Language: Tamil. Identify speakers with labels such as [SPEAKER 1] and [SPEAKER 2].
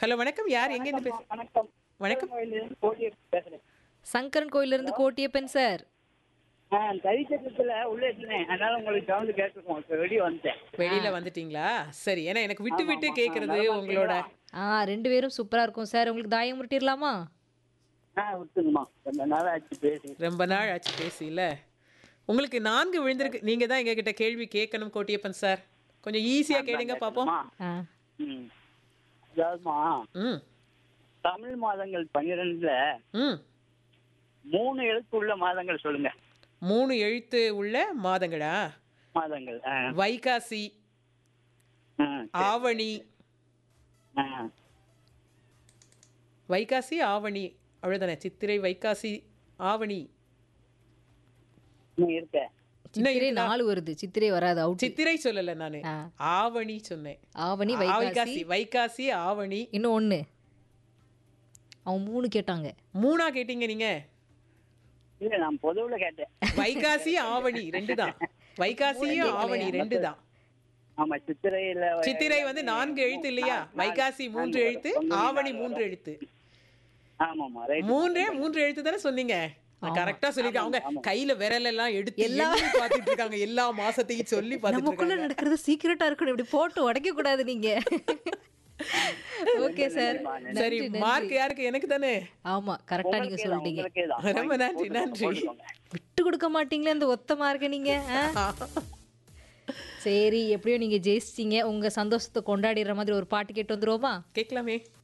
[SPEAKER 1] ஹலோ வணக்கம் யார் எங்க இருந்து பேச
[SPEAKER 2] வணக்கம்
[SPEAKER 1] வணக்கம்
[SPEAKER 2] கோயிலிருந்து கோடி பேசுறேன்
[SPEAKER 3] சங்கரன் கோயில்ல இருந்து கோட்டியப்பன் சார்
[SPEAKER 2] ஆ தரிசனத்துல உள்ள இருந்தேன் அதனால உங்களுக்கு சவுண்ட் கேட்டிருக்கோம் இப்போ வெளியே வந்துட்டேன்
[SPEAKER 1] வெளியில வந்துட்டீங்களா சரி ஏன்னா எனக்கு விட்டு விட்டு கேக்குறது உங்களோட
[SPEAKER 3] ஆ ரெண்டு பேரும் சூப்பரா இருக்கும் சார் உங்களுக்கு தாயம் முட்டிடலாமா
[SPEAKER 2] ஆ விட்டுங்கம்மா ரொம்ப நாள் ஆச்சு பேசி
[SPEAKER 1] ரொம்ப நாள் ஆச்சு பேசியில உங்களுக்கு நான்கு விழுந்திருக்கு நீங்க தான் எங்க கிட்ட கேள்வி கேட்கணும் கோட்டியப்பன் சார் கொஞ்சம் ஈஸியா கேளுங்க பாப்போம்
[SPEAKER 2] அம்மா,
[SPEAKER 3] ஆ
[SPEAKER 2] ம் அதாவதுமா
[SPEAKER 1] ம்
[SPEAKER 2] தமிழ் மாதங்கள் பன்னிரெண்டுல
[SPEAKER 1] ம்
[SPEAKER 2] மூணு எழுத்து உள்ள மாதங்கள் சொல்லுங்க
[SPEAKER 1] மூணு எழுத்து உள்ள மாதங்களா
[SPEAKER 2] மாதங்கள் ஆ
[SPEAKER 1] வைகாசி
[SPEAKER 2] ஆ,
[SPEAKER 1] ஆவணி
[SPEAKER 2] ஆ.
[SPEAKER 1] வைகாசி ஆவணி அவ்வளவுதானே சித்திரை வைகாசி ஆவணி
[SPEAKER 2] இன்னும் இருக்க
[SPEAKER 1] இன்னும்
[SPEAKER 3] சித்திரை
[SPEAKER 1] இருக்குதா?
[SPEAKER 3] நாலு வருது சித்திரை வராது அவுட்
[SPEAKER 1] சித்திரை சொல்லல நானு
[SPEAKER 3] ஆ.
[SPEAKER 1] ஆவணி சொன்னேன்
[SPEAKER 3] ஆவணி
[SPEAKER 1] ஆ,
[SPEAKER 3] வைகாசி
[SPEAKER 1] வைகாசி ஆவணி
[SPEAKER 3] இன்னும் ஒண்ணு அவன் மூணு கேட்டாங்க
[SPEAKER 1] மூணா கேட்டீங்க நீங்க
[SPEAKER 2] இல்ல நான் பொதுவுல கேட்டேன்
[SPEAKER 1] வைகாசி ஆவணி ரெண்டு தான் வைகாசியும் ஆவணி ரெண்டு தான்
[SPEAKER 2] ஆமா சித்திரையில
[SPEAKER 1] சித்திரை வந்து நான்கு எழுத்து இல்லையா வைகாசி மூன்று எழுத்து ஆவணி மூன்று எழுத்து
[SPEAKER 2] ஆமாமா ரைட்
[SPEAKER 1] மூன்றே மூன்று எழுத்து தானே சொன்னீங்க நான் கரெக்டா சொல்லிட்டேன் அவங்க கையில விரல் எல்லாம் எடுத்து எல்லாம் பாத்துட்டு இருக்காங்க எல்லா மாசத்தையும் சொல்லி பாத்துட்டு
[SPEAKER 3] நமக்குள்ள
[SPEAKER 1] இருக்காங்க
[SPEAKER 3] நடக்கிறது சீக்கிரட்டா இருக்கணும் இப்படி போட்டு உடைக்க கூடாது நீங்க ஓகே சார்
[SPEAKER 1] சரி மார்க் யாருக்கு எனக்கு தானே
[SPEAKER 3] ஆமா கரெக்டா நீங்க சொல்லிட்டீங்க
[SPEAKER 2] உங்களுக்கே தான்
[SPEAKER 1] ரொம்ப நன்றி நன்றி
[SPEAKER 3] விட்டு கொடுக்க மாட்டீங்களே அந்த ஒத்த மார்க்க நீங்க ஆ? சரி எப்படியோ நீங்க ஜெயிச்சிட்டீங்க உங்க சந்தோஷத்தை கொண்டாடிடுற மாதிரி ஒரு பாட்டு கேட்டு வந்துருவோமா
[SPEAKER 1] கேட்கலாமே